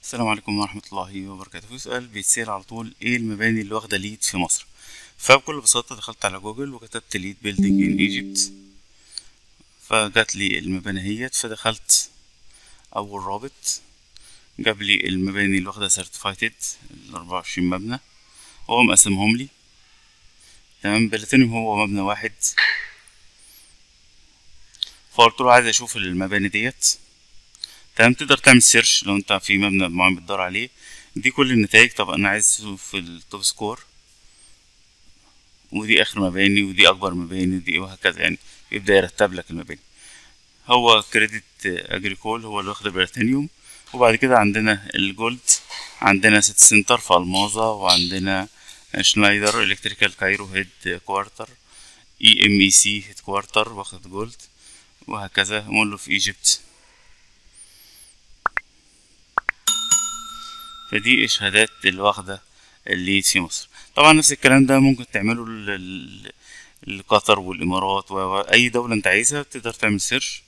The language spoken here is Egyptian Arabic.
السلام عليكم ورحمة الله وبركاته في سؤال بيتسأل على طول ايه المباني اللي واخدة ليد في مصر فبكل بساطة دخلت على جوجل وكتبت ليد بيلدينج ان ايجيبت فجات لي المباني اهيت فدخلت اول رابط جاب لي المباني اللي واخدة سيرتيفايتد الأربعة وعشرين مبنى هو مقسمهم لي تمام بلاتينيوم هو مبنى واحد فقلت له عايز اشوف المباني ديت تمام تقدر تعمل سيرش لو انت في مبنى معين بتدور عليه دي كل النتائج طب انا عايز في التوب سكور ودي اخر مباني ودي اكبر مباني ودي وهكذا يعني يبدا يرتب لك المباني هو كريدت اجريكول هو اللي واخد البلاتينيوم وبعد كده عندنا الجولد عندنا سيتي سنتر في الماظة وعندنا شنايدر الكتريكال كايرو هيد كوارتر اي ام اي سي هيد كوارتر واخد جولد وهكذا مول اوف ايجيبت فدي الشهادات اللي واخدة الليد في مصر طبعا نفس الكلام ده ممكن تعمله ل- ل- لقطر والامارات واي دولة انت عايزها تقدر تعمل سيرش